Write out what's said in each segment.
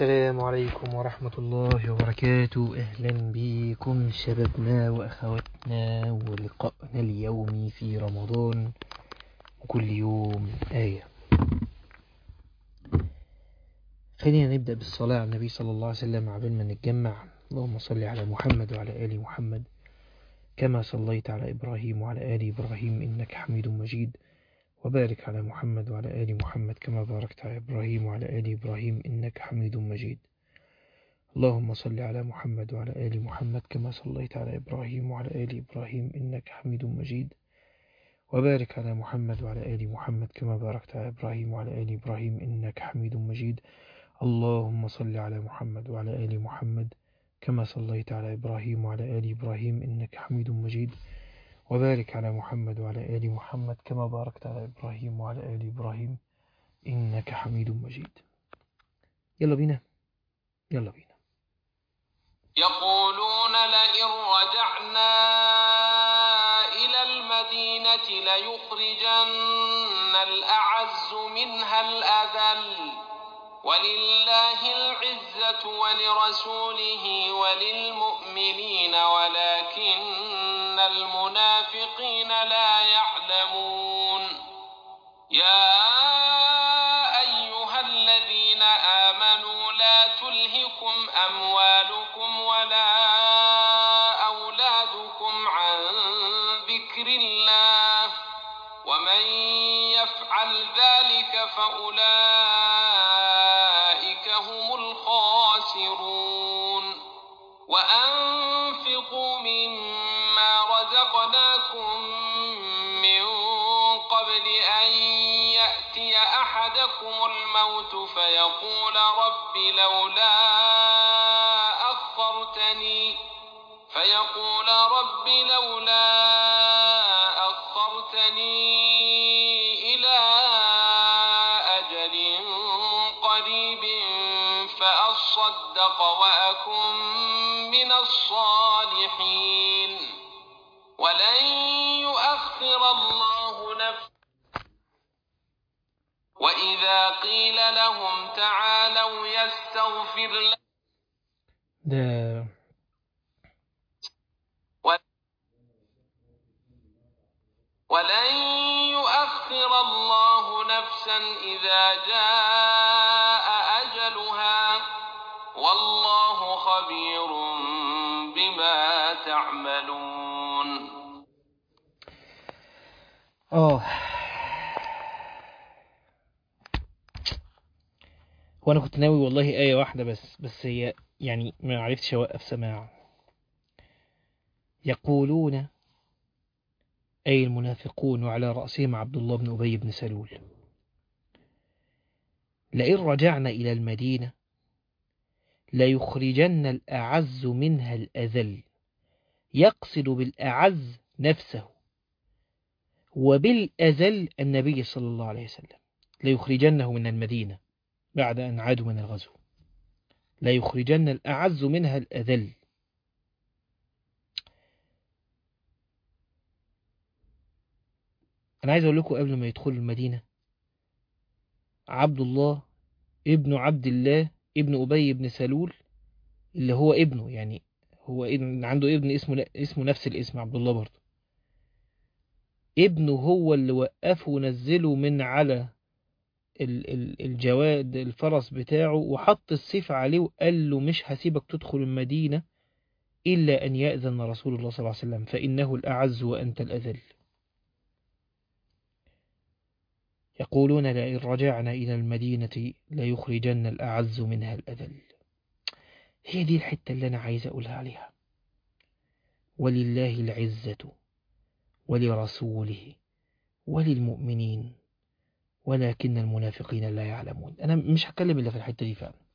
السلام عليكم ورحمة الله وبركاته أهلا بكم شبابنا وأخواتنا ولقائنا اليومي في رمضان وكل يوم آية خلينا نبدأ بالصلاة على النبي صلى الله عليه وسلم قبل ما نتجمع اللهم صل على محمد وعلى آل محمد كما صليت على إبراهيم وعلى آل إبراهيم إنك حميد مجيد وبارك على محمد وعلى آل محمد كما باركت على إبراهيم وعلى آل إبراهيم إنك حميد مجيد اللهم صل على محمد وعلى آل محمد كما صليت على إبراهيم وعلى آل إبراهيم إنك حميد مجيد وبارك على محمد وعلى آل محمد كما باركت على إبراهيم وعلى آل إبراهيم إنك حميد مجيد اللهم صل على محمد وعلى آل محمد كما صليت على إبراهيم وعلى آل إبراهيم إنك حميد مجيد وبارك على محمد وعلى آل محمد كما باركت على إبراهيم وعلى آل إبراهيم إنك حميد مجيد يلا بينا يلا بينا يقولون لئن رجعنا إلى المدينة ليخرجن الأعز منها الأذل ولله العزة ولرسوله وللمؤمنين ولكن المنافقين لا يعلمون يا أيها الذين آمنوا لا تلهكم أموالكم ولا أولادكم عن ذكر الله ومن يفعل ذلك فأولئك هم الخاسرون وأنفقوا مما رزقناكم من قبل أن يأتي أحدكم الموت فيقول رب لولا أخرتني فيقول رب لولا أخرتني إلى أجل قريب فأصدق وأكن من الصالحين ولن يؤخر الله نفسا وإذا قيل لهم تعالوا يستغفر لكم ده ولن يؤخر الله نفسا إذا جاء أجلها والله خبير بما تعملون آه وأنا كنت ناوي والله آية واحدة بس بس هي يعني ما عرفتش أوقف سماع يقولون أي المنافقون وعلى رأسهم عبد الله بن أبي بن سلول لئن رجعنا إلى المدينة ليخرجن الأعز منها الأذل يقصد بالأعز نفسه وبالأذل النبي صلى الله عليه وسلم ليخرجنه من المدينة بعد أن عادوا من الغزو ليخرجن الأعز منها الأذل أنا عايز أقول لكم قبل ما يدخلوا المدينة عبد الله ابن عبد الله ابن أبي بن سلول اللي هو ابنه يعني هو ابن عنده ابن اسمه اسمه نفس الاسم عبد الله برضه ابنه هو اللي وقفه ونزله من على ال- ال- الجواد الفرس بتاعه وحط السيف عليه وقال له مش هسيبك تدخل المدينة إلا أن يأذن رسول الله صلى الله عليه وسلم فإنه الأعز وأنت الأذل يقولون لئن رجعنا إلى المدينة ليخرجن الأعز منها الأذل هي دي الحتة اللي أنا عايز أقولها عليها ولله العزة ولرسوله وللمؤمنين ولكن المنافقين لا يعلمون أنا مش هتكلم إلا في الحتة دي فعلا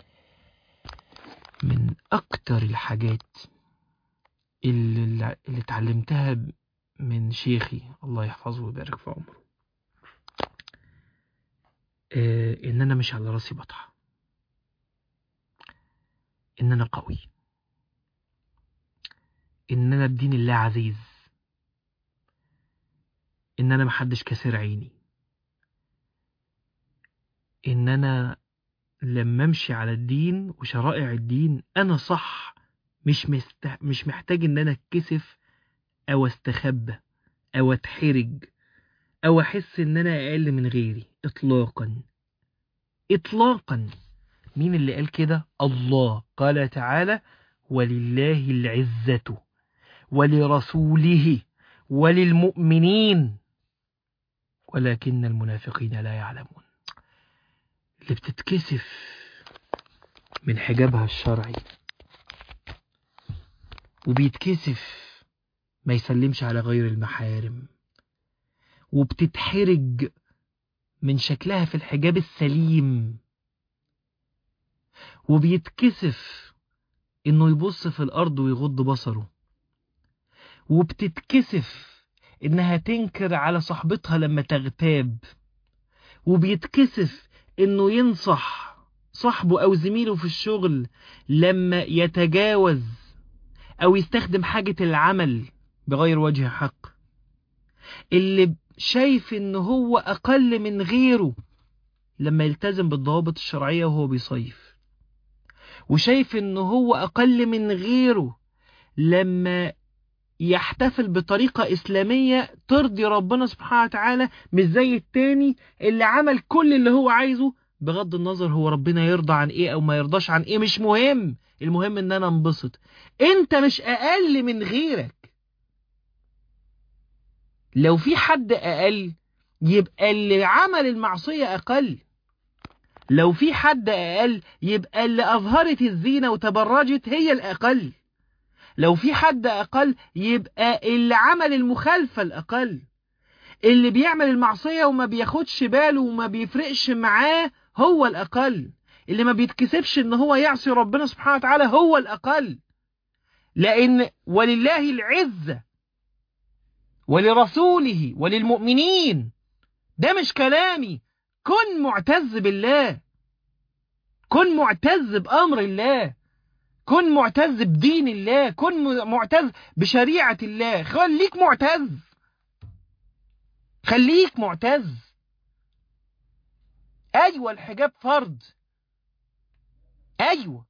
من أكتر الحاجات اللي, اللي اتعلمتها من شيخي الله يحفظه ويبارك في عمره آه إن أنا مش على راسي بطحة إن أنا قوي إن أنا بدين الله عزيز إن أنا محدش كسر عيني إن أنا لما امشي على الدين وشرائع الدين انا صح مش مست... مش محتاج ان انا اتكسف او استخبى او اتحرج او احس ان انا اقل من غيري اطلاقا اطلاقا مين اللي قال كده الله قال تعالى ولله العزة ولرسوله وللمؤمنين ولكن المنافقين لا يعلمون اللي بتتكسف من حجابها الشرعي وبيتكسف ما يسلمش على غير المحارم وبتتحرج من شكلها في الحجاب السليم وبيتكسف انه يبص في الارض ويغض بصره وبتتكسف انها تنكر على صاحبتها لما تغتاب وبيتكسف انه ينصح صاحبه او زميله في الشغل لما يتجاوز او يستخدم حاجة العمل بغير وجه حق اللي شايف ان هو اقل من غيره لما يلتزم بالضوابط الشرعية وهو بيصيف وشايف ان هو اقل من غيره لما يحتفل بطريقة إسلامية ترضي ربنا سبحانه وتعالى مش زي التاني اللي عمل كل اللي هو عايزه بغض النظر هو ربنا يرضى عن ايه او ما يرضاش عن ايه مش مهم المهم ان انا انبسط انت مش اقل من غيرك لو في حد اقل يبقى اللي عمل المعصية اقل لو في حد اقل يبقى اللي اظهرت الزينة وتبرجت هي الاقل لو في حد اقل يبقى اللي عمل المخالفة الاقل اللي بيعمل المعصية وما بياخدش باله وما بيفرقش معاه هو الأقل اللي ما بيتكسبش ان هو يعصي ربنا سبحانه وتعالى هو الأقل لأن ولله العزة ولرسوله وللمؤمنين ده مش كلامي كن معتز بالله كن معتز بأمر الله كن معتز بدين الله كن معتز بشريعة الله خليك معتز خليك معتز ايوه الحجاب فرض ايوه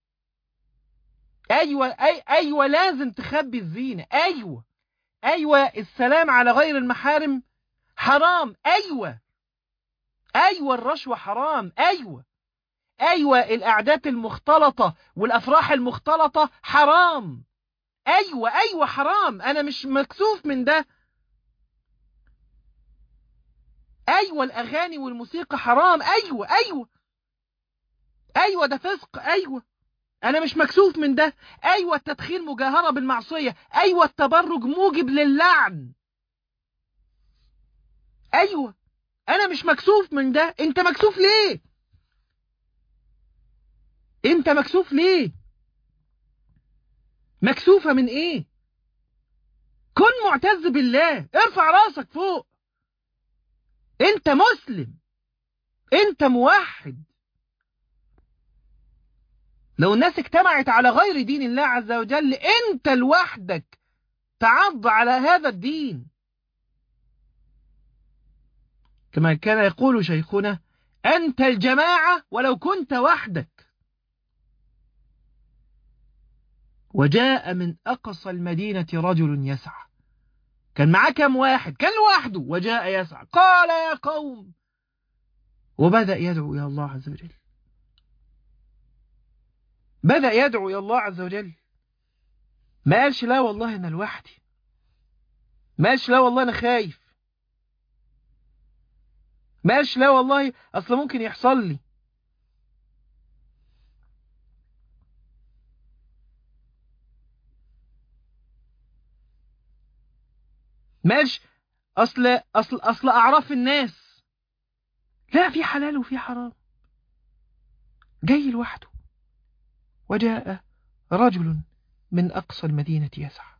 ايوه أي ايوه لازم تخبي الزينه ايوه ايوه السلام على غير المحارم حرام ايوه ايوه الرشوه حرام ايوه ايوه الاعداد المختلطه والافراح المختلطه حرام ايوه ايوه حرام انا مش مكسوف من ده ايوه الاغاني والموسيقى حرام ايوه ايوه ايوه ده فسق ايوه انا مش مكسوف من ده ايوه التدخين مجاهره بالمعصيه ايوه التبرج موجب للعن ايوه انا مش مكسوف من ده انت مكسوف ليه انت مكسوف ليه مكسوفه من ايه كن معتز بالله ارفع راسك فوق انت مسلم انت موحد لو الناس اجتمعت على غير دين الله عز وجل انت لوحدك تعض على هذا الدين كما كان يقول شيخنا انت الجماعة ولو كنت وحدك وجاء من اقصى المدينة رجل يسعى كان معاه كم واحد كان لوحده وجاء يسعى قال يا قوم وبدأ يدعو إلى الله عز وجل بدأ يدعو إلى الله عز وجل ما قالش لا والله أنا لوحدي ما قالش لا والله أنا خايف ما قالش لا والله أصل ممكن يحصل لي ماشي اصل اصل اصل اعراف الناس لا في حلال وفي حرام جاي لوحده وجاء رجل من اقصى المدينه يسعى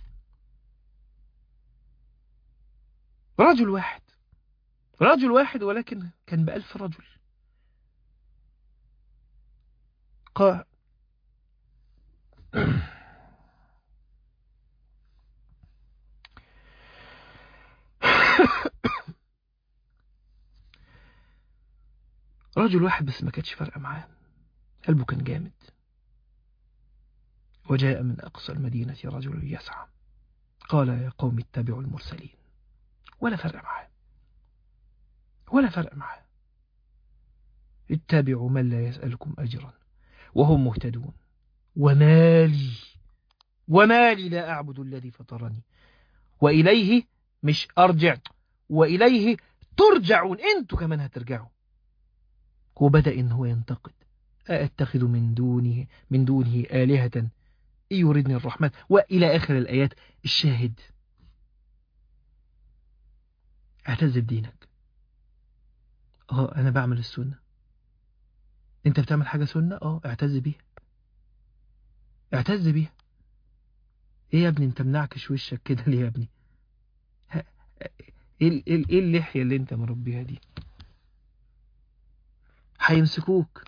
رجل واحد رجل واحد ولكن كان بألف رجل قال رجل واحد بس ما كانتش فارقة معاه قلبه كان جامد وجاء من أقصى المدينة رجل يسعى قال يا قوم اتبعوا المرسلين ولا فرق معاه ولا فرق معاه اتبعوا من لا يسألكم أجرا وهم مهتدون ومالي ومالي لا أعبد الذي فطرني وإليه مش أرجع وإليه ترجعون أنتوا كمان هترجعوا وبدأ إن هو ينتقد أأتخذ من دونه من دونه آلهة إن يردني الرحمن وإلى آخر الآيات الشاهد اعتز بدينك اه أنا بعمل السنة أنت بتعمل حاجة سنة اه اعتز بيها اعتز بيها ايه يا ابني انت منعكش وشك كده ليه يا ابني ها- ايه ايه ايه اللحية اللي انت مربيها دي هيمسكوك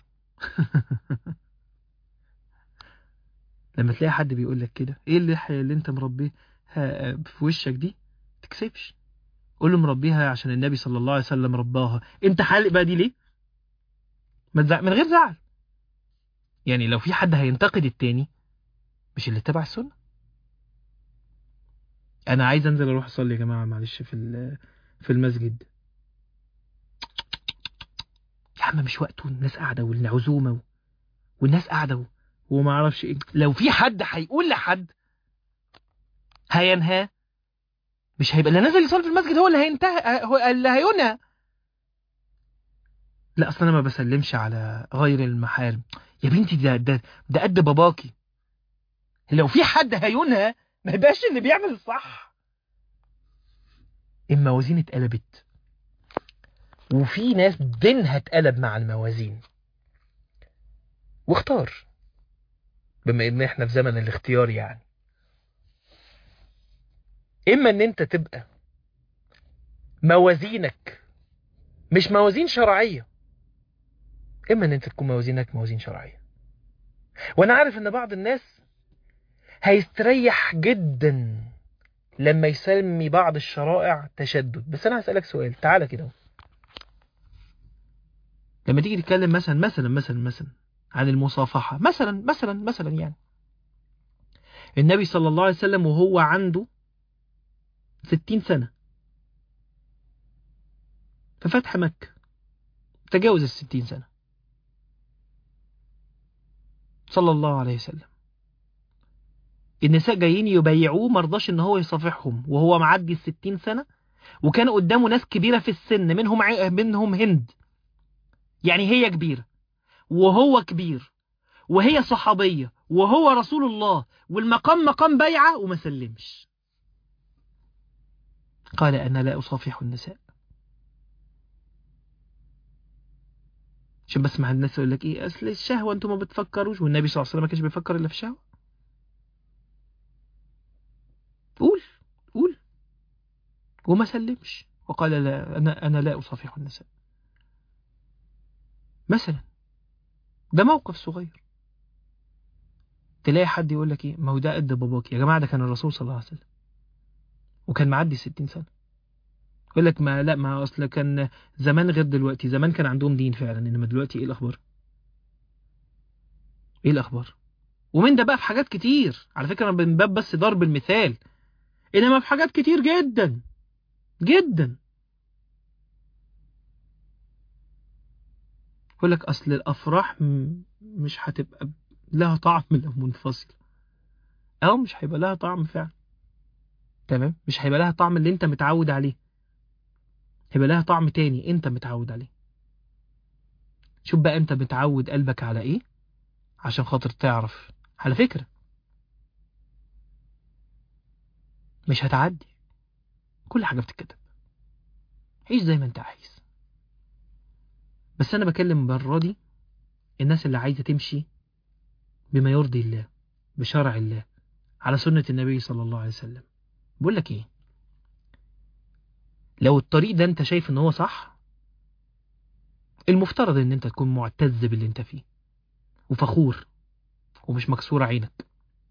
لما تلاقي حد بيقول لك كده ايه اللحية اللي انت مربيها في وشك دي تكسبش قول له مربيها عشان النبي صلى الله عليه وسلم رباها انت حالق بقى دي ليه ما تزع... من غير زعل يعني لو في حد هينتقد التاني مش اللي اتبع السنة انا عايز انزل اروح اصلي يا جماعة معلش في ال- في المسجد يا عم مش وقته الناس قاعدة والعزومة و... والناس قاعدة و... وما اعرفش ايه لو في حد هيقول لحد هينهاه مش هيبقى اللي نازل يصلي في المسجد هو اللي هينتهي هو اللي هينهى لا اصلا انا ما بسلمش على غير المحارم يا بنتي ده ده ده قد باباكي لو في حد هينهى ما يبقاش اللي بيعمل الصح الموازين اتقلبت وفي ناس دينها اتقلب مع الموازين واختار بما ان احنا في زمن الاختيار يعني اما ان انت تبقى موازينك مش موازين شرعية اما ان انت تكون موازينك موازين شرعية وانا عارف ان بعض الناس هيستريح جدا لما يسمي بعض الشرائع تشدد بس انا هسألك سؤال تعالى كده لما تيجي تتكلم مثلا مثلا مثلا مثلا عن المصافحة مثلا مثلا مثلا يعني النبي صلى الله عليه وسلم وهو عنده ستين سنة في فتح مكة تجاوز الستين سنة صلى الله عليه وسلم النساء جايين يبايعوه مرضاش ان هو يصافحهم وهو معدي الستين سنة وكان قدامه ناس كبيرة في السن منهم ع... منهم هند يعني هي كبيرة وهو كبير وهي صحابية وهو رسول الله والمقام مقام بيعة وما سلمش قال أنا لا أصافح النساء عشان بس مع الناس يقول لك ايه اصل الشهوة انتوا ما بتفكروش والنبي صلى الله عليه وسلم ما كانش بيفكر الا في الشهوة قول قول وما سلمش وقال لا انا انا لا اصافح النساء مثلا ده موقف صغير تلاقي حد يقول لك ايه ما هو ده قد باباك يا جماعه ده كان الرسول صلى الله عليه وسلم وكان معدي 60 سنه يقول لك ما لا ما اصل كان زمان غير دلوقتي زمان كان عندهم دين فعلا انما دلوقتي ايه الاخبار ايه الاخبار ومن ده بقى في حاجات كتير على فكره انا من باب بس ضرب المثال انما في حاجات كتير جدا جدا يقول لك اصل الافراح م- مش هتبقى لها طعم لو منفصل او مش هيبقى لها طعم فعلا تمام مش هيبقى لها طعم اللي انت متعود عليه هيبقى لها طعم تاني انت متعود عليه شوف بقى انت متعود قلبك على ايه عشان خاطر تعرف على فكرة مش هتعدي كل حاجة بتتكتب عيش زي ما انت عايز بس انا بكلم المرة دي الناس اللي عايزة تمشي بما يرضي الله بشرع الله على سنة النبي صلى الله عليه وسلم بقول لك ايه لو الطريق ده انت شايف ان هو صح المفترض ان انت تكون معتز باللي انت فيه وفخور ومش مكسور عينك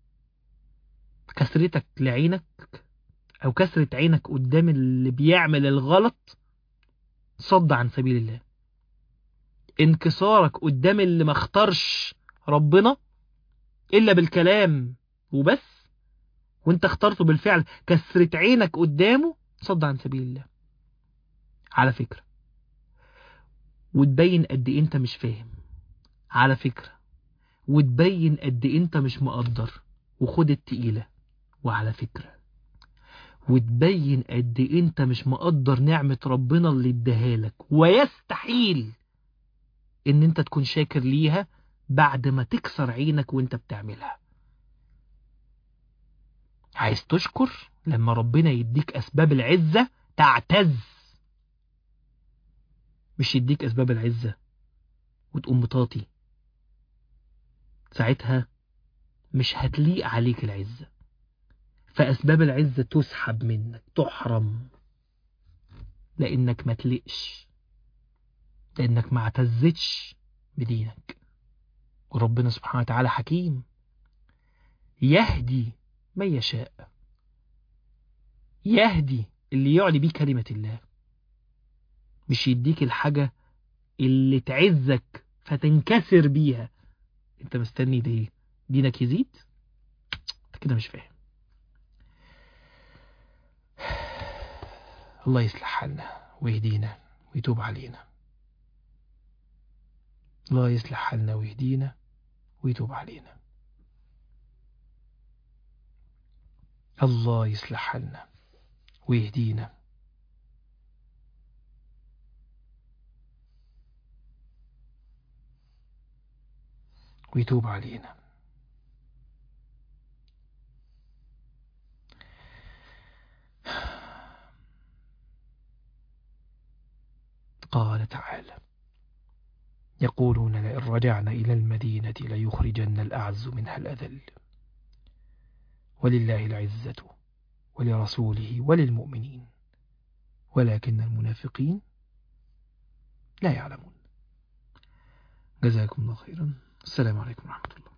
كسرتك لعينك او كسرة عينك قدام اللي بيعمل الغلط صد عن سبيل الله انكسارك قدام اللي ما اختارش ربنا إلا بالكلام وبس وانت اخترته بالفعل كسرت عينك قدامه صد عن سبيل الله على فكرة وتبين قد ايه انت مش فاهم على فكرة وتبين قد ايه انت مش مقدر وخد التقيلة وعلى فكرة وتبين قد ايه انت مش مقدر نعمة ربنا اللي اداها لك ويستحيل ان انت تكون شاكر ليها بعد ما تكسر عينك وانت بتعملها عايز تشكر لما ربنا يديك اسباب العزة تعتز مش يديك اسباب العزة وتقوم مطاطي ساعتها مش هتليق عليك العزة فأسباب العزة تسحب منك تحرم لأنك ما تلقش لأنك ما اعتزتش بدينك وربنا سبحانه وتعالى حكيم يهدي من يشاء يهدي اللي يعلي بيه كلمة الله مش يديك الحاجة اللي تعزك فتنكسر بيها انت مستني ده ايه دينك يزيد انت كده مش فاهم الله يصلح حالنا ويهدينا ويتوب علينا الله يصلح حالنا ويهدينا ويتوب علينا الله يصلح حالنا ويهدينا ويتوب علينا قال تعالى يقولون لئن رجعنا إلى المدينة ليخرجن الأعز منها الأذل ولله العزة ولرسوله وللمؤمنين ولكن المنافقين لا يعلمون جزاكم الله خيرا السلام عليكم ورحمة الله